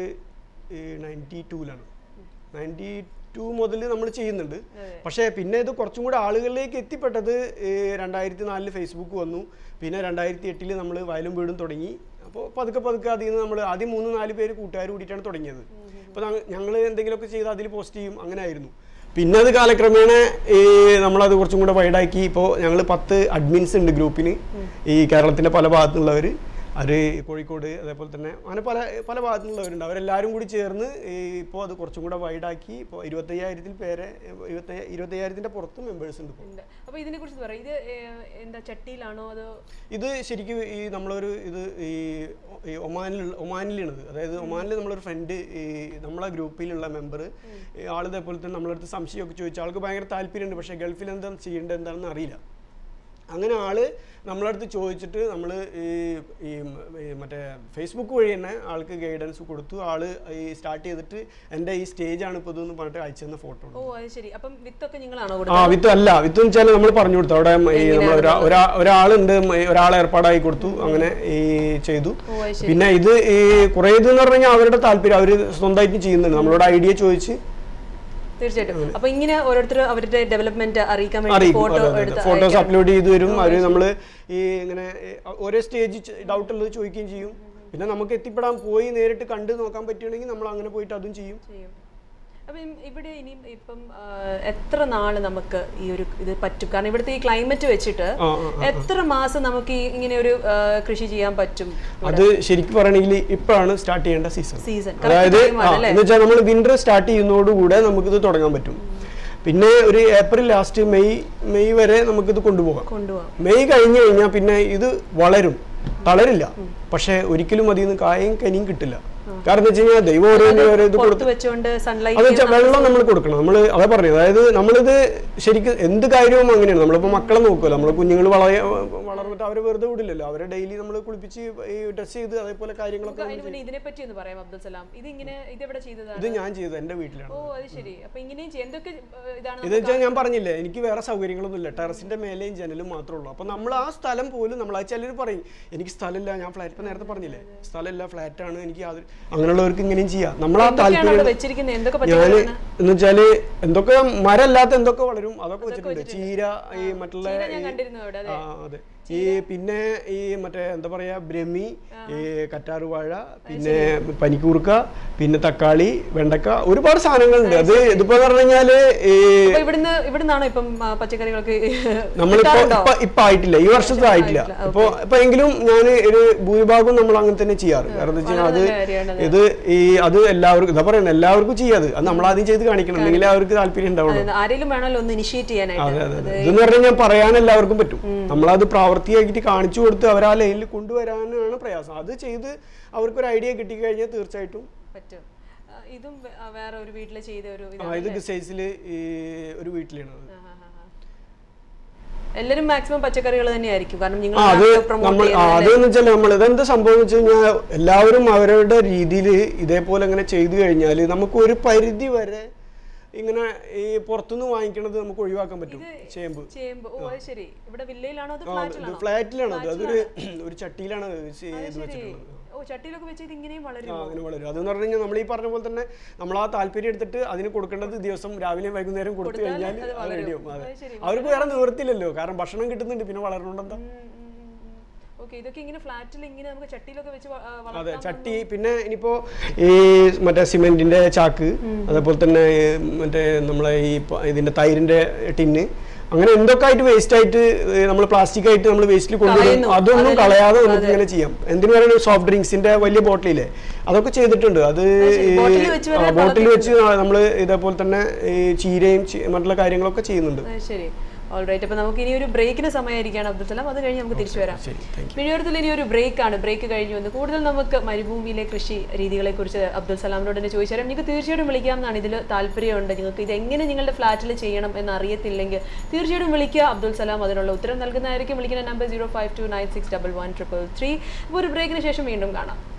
നയൻറ്റി ടൂലാണ് നയൻറ്റി ടു മുതൽ നമ്മൾ ചെയ്യുന്നുണ്ട് പക്ഷേ പിന്നെ ഇത് കുറച്ചും കൂടെ ആളുകളിലേക്ക് എത്തിപ്പെട്ടത് രണ്ടായിരത്തി നാലില് ഫേസ്ബുക്ക് വന്നു പിന്നെ രണ്ടായിരത്തി എട്ടിൽ നമ്മൾ വയലും വീടും തുടങ്ങി അപ്പോൾ പതുക്കെ പതുക്കെ അതിൽ നിന്ന് നമ്മൾ ആദ്യം മൂന്ന് നാല് പേര് കൂട്ടുകാർ കൂടിയിട്ടാണ് തുടങ്ങിയത് അപ്പോൾ ഞങ്ങൾ എന്തെങ്കിലുമൊക്കെ ചെയ്ത് അതിൽ പോസ്റ്റ് ചെയ്യും അങ്ങനെ ആയിരുന്നു പിന്നെ അത് കാലക്രമേണ ഈ നമ്മളത് കുറച്ചും കൂടെ വൈഡാക്കി ഇപ്പോൾ ഞങ്ങൾ പത്ത് അഡ്മിൻസ് ഉണ്ട് ഗ്രൂപ്പിന് ഈ കേരളത്തിൻ്റെ പല ഭാഗത്തുനിന്നുള്ളവർ അവർ കോഴിക്കോട് അതേപോലെ തന്നെ അങ്ങനെ പല പല ഭാഗത്തുനിന്നുള്ളവരുണ്ട് അവരെല്ലാവരും കൂടി ചേർന്ന് ഈ ഇപ്പോൾ അത് കുറച്ചും കൂടെ വൈഡാക്കി ഇപ്പോൾ ഇരുപത്തയ്യായിരത്തിൽ പേരെ ഇരുപത്തയ്യ ഇരുപത്തയ്യായിരത്തിൻ്റെ പുറത്ത് മെമ്പേഴ്സ് ഉണ്ട് ഇപ്പോൾ ഉണ്ട് അപ്പൊ ഇതിനെ കുറിച്ച് പറയാം ഇത് ഏ, എന്താ ചട്ടിയിലാണോ അതോ ഇത് ശരിക്കും ഈ നമ്മളൊരു ഇത് ഈ ഈ ഒമാനിൽ ഒമാനിലാണത് അതായത് ഒമാനിൽ നമ്മളൊരു ഫ്രണ്ട് ഈ നമ്മളെ ഗ്രൂപ്പിലുള്ള മെമ്പർ ആൾ ഇതേപോലെ തന്നെ നമ്മളടുത്ത് സംശയമൊക്കെ ചോദിച്ചു ആൾക്ക് ഭയങ്കര താല്പര്യമുണ്ട് പക്ഷേ ഗൾഫിൽ എന്താ ചെയ്യേണ്ടത് എന്താണെന്ന് അറിയില്ല അങ്ങനെ ആള് നമ്മളടുത്ത് ചോദിച്ചിട്ട് നമ്മൾ ഈ ഈ ഈ മറ്റേ ഫേസ്ബുക്ക് വഴി തന്നെ ആൾക്ക് ഗൈഡൻസ് കൊടുത്തു ആള് ഈ സ്റ്റാർട്ട് ചെയ്തിട്ട് എൻ്റെ ഈ സ്റ്റേജാണ് ഇപ്പോൾ ഇതെന്ന് പറഞ്ഞിട്ട് അയച്ചു തന്ന ഫോട്ടോ ഓ അത് ശരി അപ്പം വിത്തൊക്കെ നിങ്ങളാണോ ആ കൊടുത്തത് വിത്ത് അല്ല വിത്ത് എന്ന് വെച്ചാൽ നമ്മൾ പറഞ്ഞു കൊടുത്തു അവിടെ ഈ നമ്മൾ ഒരാ- ഒരാ- ഒരാളുണ്ട് ഈ ഒരാളെ ഏർപ്പാടായി കൊടുത്തു അങ്ങനെ ഈ ചെയ്തു ഓ അത് ശരി പിന്നെ ഇത് ഈ കുറേ ഇത് എന്ന് പറഞ്ഞു കഴിഞ്ഞാൽ അവരുടെ താല്പര്യം അവർ സ്വന്തമായിട്ട് ചെയ്യുന്നുണ്ട് നമ്മളോട് ഐഡിയ ചോദിച്ച് തീർച്ചയായിട്ടും അപ്പൊ ഇങ്ങനെ ഓരോരുത്തർ അവരുടെ ഡെവലപ്മെന്റ് അറിയിക്കാൻ വേണ്ടി അറിയിക്കും ഫോട്ടോ എടുത്ത് ഫോട്ടോസ് അപ്ലോഡ് ചെയ്ത് വരും അവർ നമ്മൾ ഈ ഇങ്ങനെ ഈ ഓരോ സ്റ്റേജ് ഡൗട്ട് ഉള്ളത് ചോദിക്കുകയും ചെയ്യും പിന്നെ നമുക്ക് എത്തിപ്പെടാൻ പോയി നേരിട്ട് കണ്ട് നോക്കാൻ പറ്റുകയാണെങ്കിൽ നമ്മൾ അങ്ങനെ പോയിട്ട് അതും ചെയ്യും ചെയ്യും അപ്പം ഇവിടെ ഇനിയും ഇപ്പം ആ, എത്ര നാള് നമുക്ക് ഈ ഒരു ഇത് പറ്റും കാരണം ഇവിടുത്തെ ഈ ക്ലൈമറ്റ് വെച്ചിട്ട് ആ, ആ, എത്ര മാസം നമുക്ക് ഈ ഇങ്ങനെ ഒരു ആ, കൃഷി ചെയ്യാൻ പറ്റും അത് ശരിക്കും പറയണമെങ്കിൽ ഇപ്പോഴാണ് സ്റ്റാർട്ട് ചെയ്യേണ്ട സീസൺ സീസൺ അതായത് ആ, എന്ന് വെച്ചാൽ നമ്മൾ വിന്റർ സ്റ്റാർട്ട് ചെയ്യുന്നതോടുകൂടെ നമുക്കിത് തുടങ്ങാൻ പറ്റും പിന്നെ ഒരു ഏപ്രിൽ ലാസ്റ്റ് മെയ് മെയ് വരെ നമുക്കിത് കൊണ്ടുപോകാം കൊണ്ടുപോകാം മെയ് കഴിഞ്ഞു കഴിഞ്ഞാൽ പിന്നെ ഇത് വളരും തളരില്ല പക്ഷെ ഒരിക്കലും അതിൽ നിന്ന് കായും കനിയും കിട്ടില്ല കാരണം എന്താ വെച്ച് കഴിഞ്ഞാൽ ദൈവം ഓരോ ഓരോ ഇത് പുറത്ത് വെച്ചുകൊണ്ട് അത് സൺലൈറ്റ് വെച്ചാൽ വെള്ളം നമ്മൾ കൊടുക്കണം നമ്മൾ അതാ പറഞ്ഞത് അതായത് നമ്മളിത് ശരിക്കും എന്ത് കാര്യവും അങ്ങനെയാണ് നമ്മളിപ്പോൾ മക്കളെ നോക്കുമല്ലോ നമ്മൾ കുഞ്ഞുങ്ങൾ വളയ വളർന്നിട്ട് അവരെ വെറുതെ വിടില്ലല്ലോ അവരെ ഡെയിലി നമ്മൾ കുളിപ്പിച്ച് ഈ ഡ്രസ് ചെയ്ത് അതേപോലെ കാര്യങ്ങളൊക്കെ അതിന് മുന്നേ ഇതിനെ പറ്റി ഒന്ന് പറയാം അബ്ദുൽ സലാം ഇത് ഇങ്ങനെ ഇത് എവിടെ ചെയ്തതാണ് ഇത് ഞാൻ ചെയ്തത് എൻ്റെ വീട്ടിലാണ് ഓ അത് ശരി അപ്പൊ ഇങ്ങനെയും ചെയ്യും എന്തൊക്കെ ഏ, ഇതാണ് ഇത് വെച്ചാൽ ഞാൻ പറഞ്ഞില്ലേ എനിക്ക് വേറെ സൗകര്യങ്ങളൊന്നും ഇല്ല ടെറസിന്റെ മേലെയും ജനലും മാത്രമേ ഉള്ളൂ അപ്പൊ നമ്മൾ ആ സ്ഥലം പോലും നമ്മൾ ആ ചിലർ പറയും എനിക്ക് സ്ഥലമില്ല ഞാൻ ഫ്ലാറ്റ് ഇപ്പൊ നേരത്തെ പറഞ്ഞില്ലേ സ്ഥലമില്ല ഫ്ലാറ്റ് ആണ് എനിക്ക് യാതൊരു അങ്ങനെയുള്ളവർക്ക് ഇങ്ങനെയും ചെയ്യാം നമ്മൾ ആ എന്തൊക്കെയാണ് അവിടെ താല്പര്യം വെച്ചിരിക്കുന്നത് എന്തൊക്കെ ഞാൻ പച്ചക്കറിയാണ് എന്ന് വെച്ചാല് എന്തൊക്കെ മരല്ലാത്ത എന്തൊക്കെ വളരും അതൊക്കെ വെച്ചിട്ടുണ്ട് ചീര ഈ മറ്റുള്ള ചീര ഞാൻ ഈ- കണ്ടിരുന്നു അവിടെ ആ അതെ ഈ പിന്നെ ഈ മറ്റേ എന്താ പറയാ ബ്രഹ്മി ഈ കറ്റാറുവാഴ പിന്നെ പനിക്കൂർക്ക പിന്നെ തക്കാളി വെണ്ടക്ക ഒരുപാട് സാധനങ്ങളുണ്ട് അത് ഇതിപ്പോ പറഞ്ഞു കഴിഞ്ഞാല് ഈ അപ്പൊ ഇവിടുന്ന് ഇവിടുന്നാണോ ഇപ്പം ആ, പച്ചക്കറികളൊക്കെ നമ്മളിപ്പോ കിട്ടാറുണ്ടോ? ഇപ്പൊ ഇപ്പൊ ആയിട്ടില്ല ഈ വർഷത്തെ ആയിട്ടില്ല ആയിട്ടില്ല, ഇപ്പൊ ഇപ്പൊ എങ്കിലും ഞാൻ ഒരു ഭൂരിഭാഗം നമ്മൾ അങ്ങനെ തന്നെ ചെയ്യാറ് കാരണം എന്താ വെച്ചാൽ അത് നല്ല കാര്യമാണ് ഇത് ഈ അത് എല്ലാവർക്കും ഇതാ പറയുന്നത് എല്ലാവർക്കും ചെയ്യാത് അത് നമ്മൾ ആദ്യം ചെയ്ത് കാണിക്കണം അല്ലെങ്കിൽ അവർക്ക് താല്പര്യം ഉണ്ടാവുള്ളൂ അത് ആരെങ്കിലും വേണമല്ലോ ഒന്ന് ഇനിഷ്യേറ്റ് ചെയ്യാനായിട്ട് അതെ അതെ അതെ ഇതെന്ന് പറഞ്ഞാൽ ഞാൻ പറയാൻ എല്ലാവർക്കും പറ്റും നമ്മളത് പ്രാവർത്തികമാക്കിയിട്ട് കാണിച്ചു കൊടുത്ത് അവർ ആ ലൈനിൽ കൊണ്ടുവരാനാണ് പ്രയാസം അത് ചെയ്ത് അവർക്കൊരു ഐഡിയ കിട്ടിക്കഴിഞ്ഞാൽ തീർച്ചയായിട്ടും പറ്റും ആ, ഇതും വേ- ആ, വേറെ ഒരു വീട്ടിൽ ചെയ്ത ഒരു ആ ഇതാണ് ഇത് ഗസൈസിൽ ഈ ഒരു വീട്ടിലാണ് അത് ആ, ആ, ആ. എല്ലാരും മാക്സിമം പച്ചക്കറികൾ തന്നെയായിരിക്കും കാരണം നിങ്ങൾ ആ അത് പ്രൊമോട്ട് നമ്മൾ ആ, അതെന്ന് വെച്ചാൽ നമ്മൾ ഇതെന്താ സംഭവം എന്ന് വെച്ച് കഴിഞ്ഞാൽ എല്ലാവരും അവരുടെ രീതിയിൽ ഇതേപോലെ ഇങ്ങനെ ചെയ്തു കഴിഞ്ഞാൽ നമുക്ക് ഒരു പരിധി വരെ ഇങ്ങനെ ഈ പുറത്തുനിന്ന് വാങ്ങിക്കണത് നമുക്ക് ഒഴിവാക്കാൻ പറ്റും ചേമ്പ് ചേമ്പ് ഓ അത് ശരി ഇവിടെ വില്ലയിലാണോ അത് ആ, ഇത് ഫ്ലാറ്റിലാണോ ഫ്ലാറ്റിലാണ് അത് അതൊരു ഒരു ചട്ടിയിലാണ് ഇത് ചെയ്ത് വെച്ചിട്ടുള്ളത് ഓ ഓ ചട്ടിയിലൊക്കെ വെച്ച് ഇത് ഇങ്ങനെയും ആ, വളരും അങ്ങനെ വളരും അതെന്ന് പറഞ്ഞു കഴിഞ്ഞാൽ നമ്മൾ ഈ പറഞ്ഞ പോലെ തന്നെ നമ്മൾ ആ താല്പര്യം എടുത്തിട്ട് അതിന് കൊടുക്കേണ്ടത് ദിവസം രാവിലെയും വൈകുന്നേരം കൊടുത്തു കൊടുത്താൽ കഴിഞ്ഞാൽ അത് അത് വളരും. റെഡിയാവും അതെ അത് ശരി. അവർക്ക് വേറെ നിവൃത്തിയില്ലല്ലോ കാരണം ഭക്ഷണം കിട്ടുന്നുണ്ട് പിന്നെ വളരണോണ്ടെന്താ ഓക്കെ ഇതൊക്കെ ഇങ്ങനെ ഫ്ലാറ്റിൽ ഇങ്ങനെ നമുക്ക് ചട്ടിയിലൊക്കെ വെച്ച് വ- ആ, അതെ വളർത്താം ചട്ടി പിന്നെ ഇനിയിപ്പോ ഈ മറ്റേ സിമെന്റിന്റെ ചാക്ക് അതേപോലെ തന്നെ ഈ മറ്റേ നമ്മളെ ഈ പ- ഇതിന്റെ തൈരിന്റെ ടിന്ന് അങ്ങനെ എന്തൊക്കെ ആയിട്ട് വേസ്റ്റ് ആയിട്ട് നമ്മൾ പ്ലാസ്റ്റിക് ആയിട്ട് നമ്മൾ വേസ്റ്റിൽ കൊണ്ടുവരും കളയുന്നു. അതൊന്നും അതെല്ലാം- കളയാതെ നമുക്ക് ഇങ്ങനെ ചെയ്യാം എന്തിനു പറയുന്നത് സോഫ്റ്റ് ഡ്രിങ്ക്സിന്റെ വലിയ ബോട്ടിലില്ലേ അതൊക്കെ ചെയ്തിട്ടുണ്ട് അത് ശരി. ബോട്ടിലിൽ വെച്ച് വരെ ബോട്ടിൽ വെച്ച് നമ്മൾ ഇതേപോലെ തന്നെ ഈ ചീരയും ചി- മറ്റുള്ള കാര്യങ്ങളൊക്കെ ചെയ്യുന്നുണ്ട് ആ, ശരി ഓൾറൈറ്റ് അപ്പൊ നമുക്ക് ഇനി ഒരു ബ്രേക്കിന് സമയമായിരിക്കാണ് അബ്ദുൽ സലാം അത് കഴിഞ്ഞ് നമുക്ക് തിരിച്ചു വരാം ശരി താങ്ക് മിഴിയോരത്തിൽ ഇനി ഒരു ബ്രേക്ക് ആണ് ബ്രേക്ക് കഴിഞ്ഞു വന്ന് കൂടുതൽ നമുക്ക് മരുഭൂമിയിലെ കൃഷി രീതികളെ കുറിച്ച് അബ്ദുൽ സലാമിനോട് തന്നെ ചോദിച്ചു തരാം നിങ്ങൾക്ക് തീർച്ചയായിട്ടും വിളിക്കാം എന്നാണ് ഇതിൽ താല്പര്യമുണ്ട് നിങ്ങൾക്ക് ഇത് എങ്ങനെ നിങ്ങളുടെ ഫ്ലാറ്റിൽ ചെയ്യണം എന്ന് അറിയത്തില്ലെങ്കിൽ തീർച്ചയായിട്ടും വിളിക്കുക അബ്ദുൽ സലാം അതിനുള്ള ഉത്തരം നൽകുന്നതായിരിക്കും വിളിക്കുന്ന number zero five two nine six double one triple three ഇപ്പോൾ ഒരു ബ്രേക്കിന് ശേഷം വീണ്ടും കാണാം